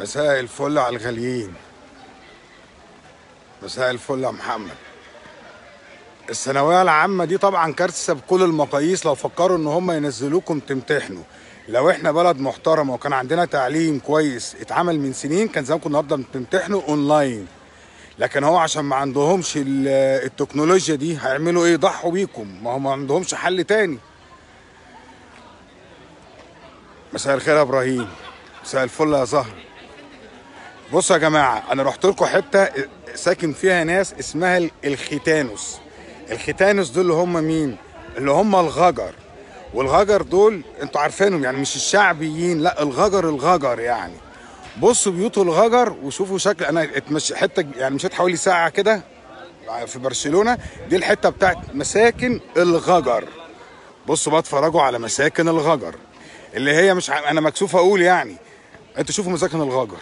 مساء الفل على الغاليين مساء الفل يا محمد الثانويه العامه دي طبعا كارثه بكل المقاييس لو فكروا ان هم ينزلوكم تمتحنوا لو احنا بلد محترمه وكان عندنا تعليم كويس اتعمل من سنين كان زمانكم النهارده بتمتحنوا اونلاين لكن هو عشان ما عندهمش ال- التكنولوجيا دي هيعملوا ايه ضحوا بيكم ما هم ما عندهمش حل تاني مساء الخير يا ابراهيم مساء الفل يا زهر بصوا يا جماعه انا رحت لكم حته ساكن فيها ناس اسمها ال- الختانوس الختانوس دول اللي هم مين اللي هم الغجر والغجر دول انتوا عارفينهم يعني مش الشعبيين لا الغجر الغجر يعني بصوا بيوت الغجر وشوفوا شكل انا اتمشى حته يعني مشيت حوالي ساعه كده في برشلونه دي الحته بتاعت مساكن الغجر بصوا بقى اتفرجوا على مساكن الغجر اللي هي مش ع... انا مكسوف اقول يعني انتوا شوفوا مساكن الغجر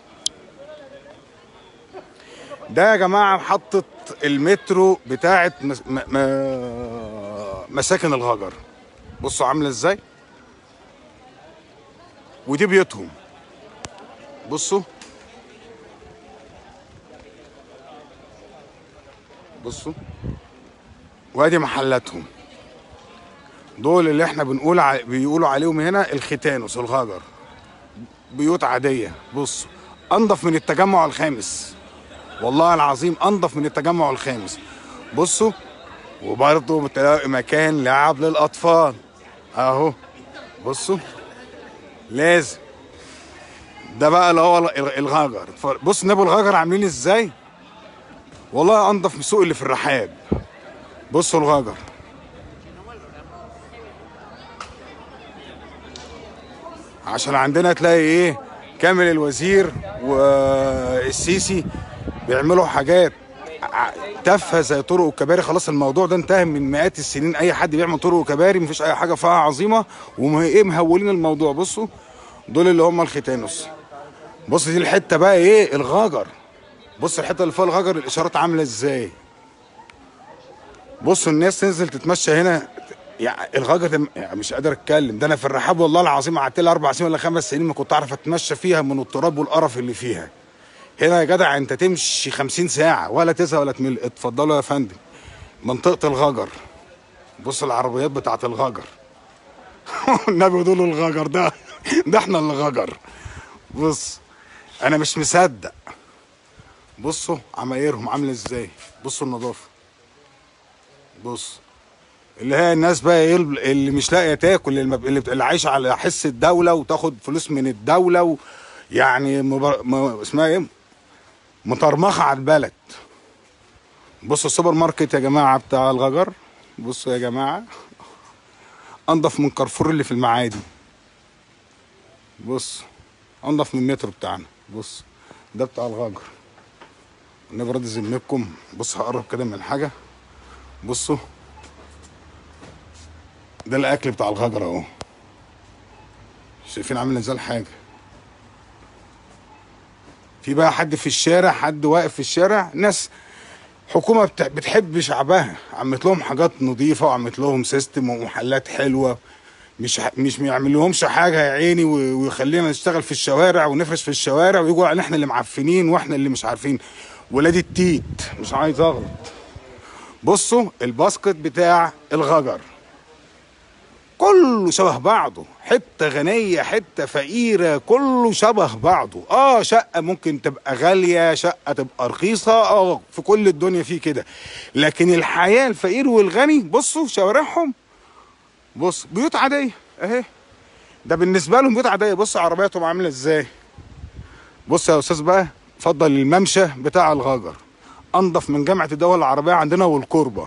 ده يا جماعه محطه المترو بتاعت مس... م... م... مساكن الغجر بصوا عامله ازاي ودي بيوتهم بصوا بصوا وادي محلاتهم دول اللي احنا بنقول ع... بيقولوا عليهم هنا الختانوس الغجر بيوت عاديه بصوا انضف من التجمع الخامس والله العظيم انضف من التجمع الخامس بصوا وبرضه بتلاقي مكان لعب للاطفال اهو بصوا لازم ده بقى اللي هو ال- الغجر ف- بص نابو الغجر عاملين ازاي والله انضف من السوق اللي في الرحاب بصوا الغجر عشان عندنا تلاقي ايه كامل الوزير والسيسي بيعملوا حاجات ع- تافهه زي طرق وكباري خلاص الموضوع ده انتهى من مئات السنين اي حد بيعمل طرق وكباري مفيش اي حاجه فيها عظيمه وايه مهولين الموضوع بصوا دول اللي هم الختانوس بص دي الحته بقى ايه الغجر بص الحته اللي فيها الغجر الاشارات عامله ازاي بصوا الناس تنزل تتمشى هنا يعني الغجر ده يعني مش قادر اتكلم ده انا في الرحاب والله العظيم قعدت لي اربع سنين ولا خمس سنين ما كنت اعرف اتمشى فيها من التراب والقرف اللي فيها هنا يا جدع انت تمشي 50 ساعه ولا تزهق ولا تمل اتفضلوا يا فندم منطقه الغجر بص العربيات بتاعت الغجر النبي دول الغجر ده ده احنا اللي غجر بص انا مش مصدق بصوا عمايرهم عامله ازاي بصوا النظافه بص اللي هي الناس بقى ايه اللي مش لاقيه تاكل اللي, اللي, اللي عايشه على حس الدوله وتاخد فلوس من الدوله و يعني مبر... م... اسمها ايه مطرمخه على البلد بصوا السوبر ماركت يا جماعه بتاع الغجر بصوا يا جماعه انضف من كارفور اللي في المعادي بص انضف من المترو بتاعنا بص ده بتاع الغجر النبي راضي ذمتكم بص هقرب كده من الحاجه بصوا ده الاكل بتاع الغجر اهو شايفين عامل ازاي الحاجه في بقى حد في الشارع حد واقف في الشارع ناس حكومه بت- بتحب شعبها عملت لهم حاجات نظيفه وعملت لهم سيستم ومحلات حلوه مش ح- مش بيعمل لهمش حاجه يا عيني و- ويخلينا نشتغل في الشوارع ونفرش في الشوارع ويجوا على احنا اللي معفنين واحنا اللي مش عارفين ولاد التيت مش عايز اغلط بصوا الباسكت بتاع الغجر كله شبه بعضه حته غنيه حته فقيره كله شبه بعضه اه شقه ممكن تبقى غاليه شقه تبقى رخيصه اه في كل الدنيا فيه كده لكن الحياه الفقير والغني بصوا شوارعهم بص بيوت عاديه اهي ده بالنسبه لهم بيوت عاديه بص عربياتهم عامله ازاي بص يا استاذ بقى اتفضل الممشى بتاع الغجر انضف من جامعه الدول العربيه عندنا والكوربه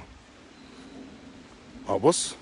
اه بص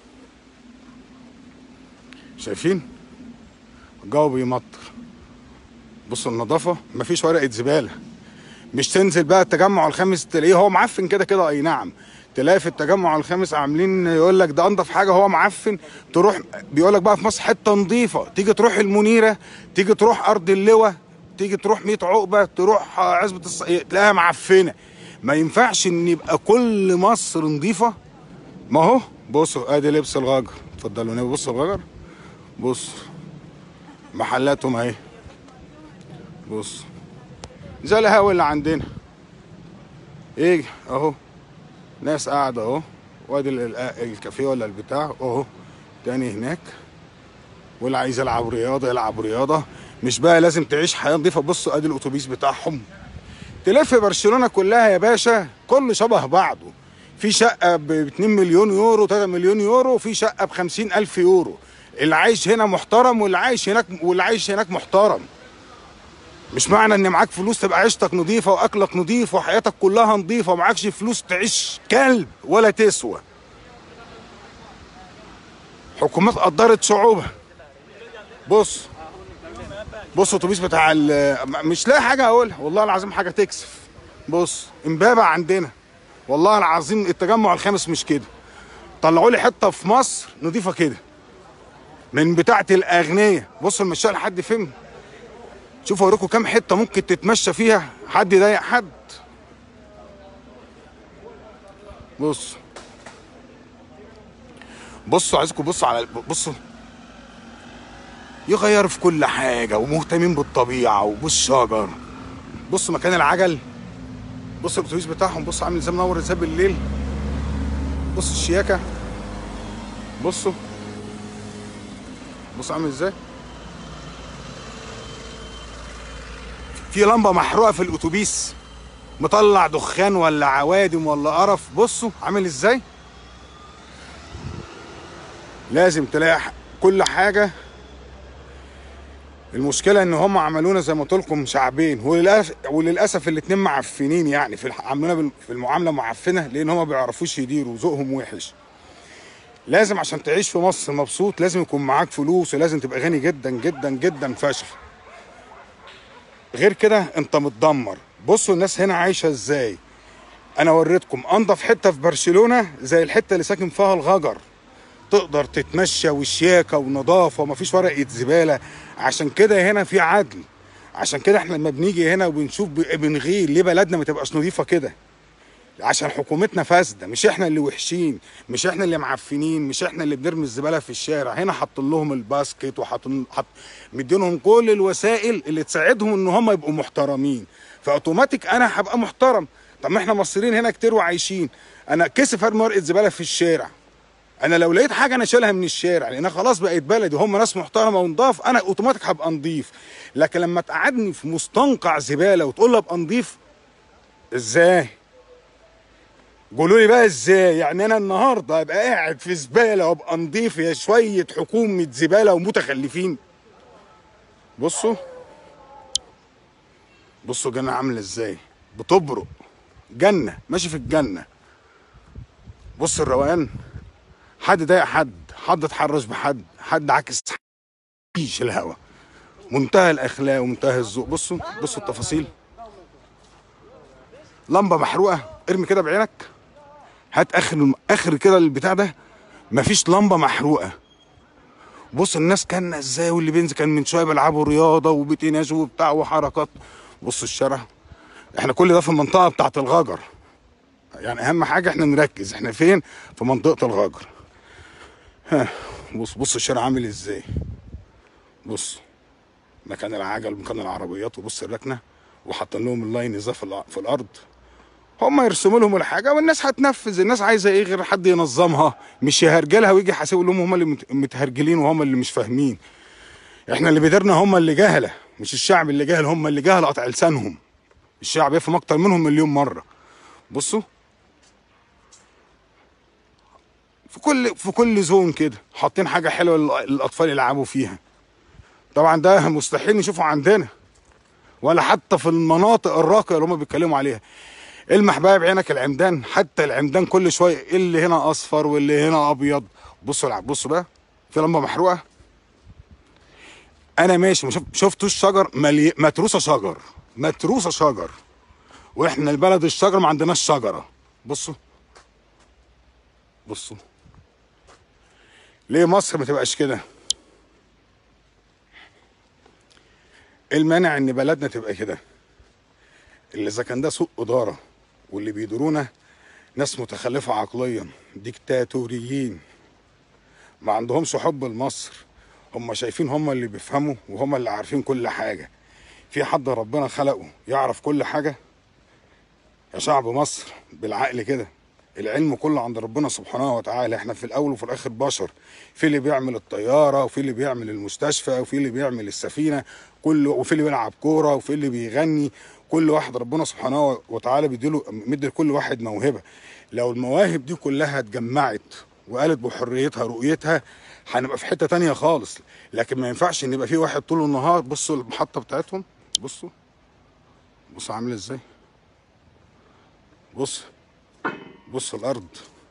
شايفين الجو بيمطر بصوا النظافه مفيش ورقه زباله مش تنزل بقى التجمع الخامس تلاقيه هو معفن كده كده اي نعم تلاقي في التجمع الخامس عاملين يقول لك ده انضف حاجه هو معفن تروح بيقول لك بقى في مصر حته نظيفه تيجي تروح المنيره تيجي تروح ارض اللواء تيجي تروح 100 عقبه تروح عزبه الص... تلاقيها معفنه ما ينفعش ان يبقى كل مصر نظيفه ما هو بصوا ادي لبس الغجر اتفضلوا نبي بصوا الغجر بص محلاتهم اهي بص زي القهوة اللي عندنا ايه اهو ناس قاعدة اهو وادي ال- ال- الكافيه ولا البتاع اهو تاني هناك واللي عايز يلعب رياضة يلعب رياضة مش بقى لازم تعيش حياة نظيفة بصوا ادي الاتوبيس بتاعهم تلف برشلونة كلها يا باشا كله شبه بعضه في شقة ب 2 مليون يورو 3 مليون يورو وفي شقة ب 50 ألف يورو اللي عايش هنا محترم واللي عايش هناك واللي عايش هناك محترم مش معنى ان معاك فلوس تبقى عيشتك نظيفة واكلك نظيف وحياتك كلها نظيفة ومعكش فلوس تعيش كلب ولا تسوى حكومات قدرت شعوبها بص بص الاتوبيس بتاع ال- مش لاقي حاجه اقولها والله العظيم حاجه تكسف بص امبابه عندنا والله العظيم التجمع الخامس مش كده طلعوا لي حته في مصر نضيفه كده من بتاعه الاغنياء بصوا المشاة لحد فين شوفوا اوريكم كام حته ممكن تتمشى فيها حد يضايق حد بص بصوا عايزكم بصوا على بصوا يغيروا في كل حاجة ومهتمين بالطبيعة وبالشجر بص مكان العجل بص الاتوبيس بتاعهم بص عامل ازاي منور ازاي بالليل بص الشياكة بصوا بص عامل ازاي في لمبة محروقة في الاتوبيس مطلع دخان ولا عوادم ولا قرف بصوا عامل ازاي لازم تلاقي ح- كل حاجة المشكلة ان هم عملونا زي ما قلت لكم شعبين وللاسف وللاسف الاتنين معفنين يعني في الح- عاملونا بال- في المعاملة معفنة لان هم ما بيعرفوش يديروا ذوقهم وحش لازم عشان تعيش في مصر مبسوط لازم يكون معاك فلوس ولازم تبقى غني جدا جدا جدا فشخ غير كده انت متدمر بصوا الناس هنا عايشة ازاي انا وريتكم انضف حتة في برشلونة زي الحتة اللي ساكن فيها الغجر تقدر تتمشى وشياكه ونظافه ومفيش ورقه زباله عشان كده هنا في عدل عشان كده احنا لما بنيجي هنا وبنشوف ب- بنغير ليه بلدنا ما تبقاش نظيفه كده عشان حكومتنا فاسده مش احنا اللي وحشين مش احنا اللي معفنين مش احنا اللي بنرمي الزباله في الشارع هنا حاطين لهم الباسكت وحاطين حط مدينهم كل الوسائل اللي تساعدهم ان هم يبقوا محترمين فاوتوماتيك انا هبقى محترم طب ما احنا مصريين هنا كتير وعايشين انا كسف ارمي ورقه زباله في الشارع انا لو لقيت حاجه انا شايلها من الشارع لانها خلاص بقت بلدي هم ناس محترمه ونضاف انا اوتوماتيك هبقى نضيف لكن لما تقعدني في مستنقع زباله وتقول لي ابقى نضيف ازاي قولوا لي بقى ازاي يعني انا النهارده ابقى قاعد في زباله وابقى نضيف يا شويه حكومه زباله ومتخلفين بصوا بصوا جنة عامله ازاي بتبرق جنه ماشي في الجنه بص الروقان حد ضايق حد حد اتحرش بحد حد عكس عيش الهوا منتهى الاخلاق ومنتهى الذوق بصوا بصوا التفاصيل لمبه محروقه ارمي كده بعينك هات اخر اخر كده البتاع ده مفيش لمبه محروقه بص الناس كان ازاي واللي بينزل كان من شويه بيلعبوا رياضه وبتناجوا وبتاع وحركات بص الشارع احنا كل ده في المنطقه بتاعت الغجر يعني اهم حاجه احنا نركز احنا فين في منطقه الغجر ها بص بص الشارع عامل ازاي بص مكان العجل مكان العربيات وبص الركنه وحاطين لهم اللاين ازاي في, الأ- في الارض هم يرسموا لهم الحاجه والناس هتنفذ الناس عايزه ايه غير حد ينظمها مش يهرجلها ويجي يحاسب لهم هم اللي مت- متهرجلين وهم اللي مش فاهمين احنا اللي بيديرنا هم اللي جهله مش الشعب اللي جاهل هم اللي جهل قطع لسانهم الشعب يفهم اكتر منهم مليون مره بصوا في كل في كل زون كده حاطين حاجه حلوه لل- للاطفال يلعبوا فيها طبعا ده مستحيل نشوفه عندنا ولا حتى في المناطق الراقيه اللي هم بيتكلموا عليها المح بقى بعينك العمدان حتى العمدان كل شويه اللي هنا اصفر واللي هنا ابيض بصوا الع- بصوا بقى في لمبه محروقه انا ماشي ما شف- شفتوش شجر ملي... متروسه شجر متروسه شجر واحنا البلد الشجر ما عندناش شجره بصوا بصوا ليه مصر ما تبقاش كده ايه المانع ان بلدنا تبقى كده اللي اذا كان ده سوء اداره واللي بيديرونا ناس متخلفه عقليا ديكتاتوريين ما عندهمش حب لمصر هم شايفين هم اللي بيفهموا وهم اللي عارفين كل حاجه في حد ربنا خلقه يعرف كل حاجه يا شعب مصر بالعقل كده العلم كله عند ربنا سبحانه وتعالى احنا في الاول وفي الاخر بشر في اللي بيعمل الطياره وفي اللي بيعمل المستشفى وفي اللي بيعمل السفينه كل وفي اللي بيلعب كوره وفي اللي بيغني كل واحد ربنا سبحانه وتعالى بيديله مدي لكل واحد موهبه لو المواهب دي كلها اتجمعت وقالت بحريتها رؤيتها هنبقى في حته تانية خالص لكن ما ينفعش ان يبقى في واحد طول النهار بصوا المحطه بتاعتهم بصوا بصوا عامله ازاي بص بص الارض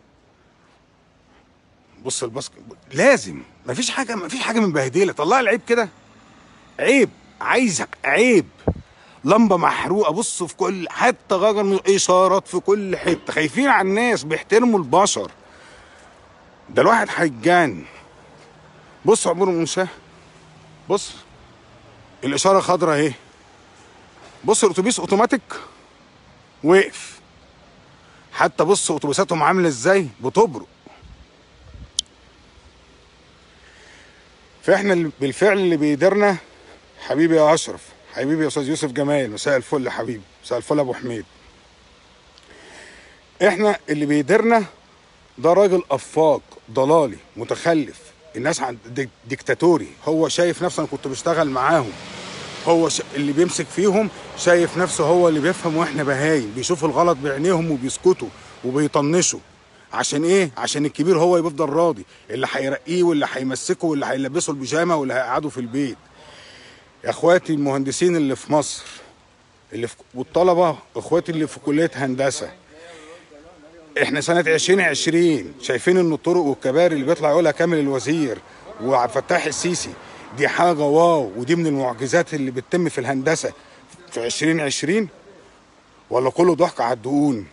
بص الباسكت لازم مفيش حاجه مفيش حاجه مبهدله طلع العيب كده عيب عايزك عيب لمبه محروقه بص في كل حتى غجر اشارات في كل حته خايفين على الناس بيحترموا البشر ده الواحد هيتجان بص عبور المنشاه بص الاشاره خضراء اهي بص الاتوبيس اوتوماتيك وقف حتى بص اتوبيساتهم عامله ازاي بتبرق فاحنا اللي- بالفعل اللي بيديرنا حبيبي يا اشرف حبيبي يا استاذ يوسف جمال مساء الفل يا حبيبي مساء الفل يا ابو حميد احنا اللي بيديرنا ده راجل افاق ضلالي متخلف الناس عند ديك- ديكتاتوري هو شايف نفسه انا كنت بشتغل معاهم هو ش... اللي بيمسك فيهم شايف نفسه هو اللي بيفهم واحنا بهايم بيشوف الغلط بعينيهم وبيسكتوا وبيطنشوا عشان ايه عشان الكبير هو يفضل راضي اللي هيرقيه واللي هيمسكه واللي هيلبسه البيجامه واللي هيقعده في البيت يا اخواتي المهندسين اللي في مصر اللي في... والطلبه اخواتي اللي في كليه هندسه احنا سنه 2020 شايفين ان الطرق والكباري اللي بيطلع يقولها كامل الوزير وعبد الفتاح السيسي دي حاجه واو ودي من المعجزات اللي بتتم في الهندسه في 2020 ولا كله ضحك على الدقون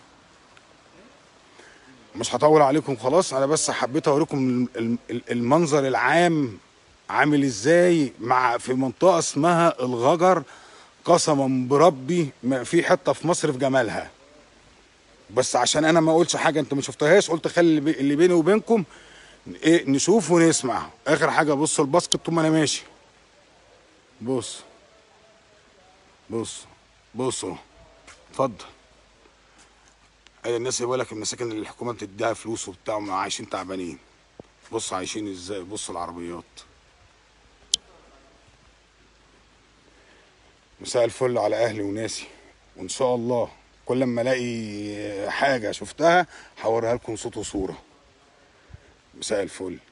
مش هطول عليكم خلاص انا بس حبيت اوريكم الم- الم- المنظر العام عامل ازاي مع في منطقه اسمها الغجر قسما بربي ما في حته في مصر في جمالها بس عشان انا ما اقولش حاجه انت ما شفتهاش قلت خلي اللي بي- اللي بيني وبينكم ايه نشوف ونسمع اخر حاجه بص الباسكت طول ما انا ماشي بص بص بص اهو اتفضل ادي الناس اللي بيقول لك المساكن اللي الحكومه بتديها فلوس وبتاع وما عايشين تعبانين بص عايشين ازاي بص العربيات مساء الفل على اهلي وناسي وان شاء الله كل ما الاقي حاجه شفتها هوريها لكم صوت وصوره مساء الفل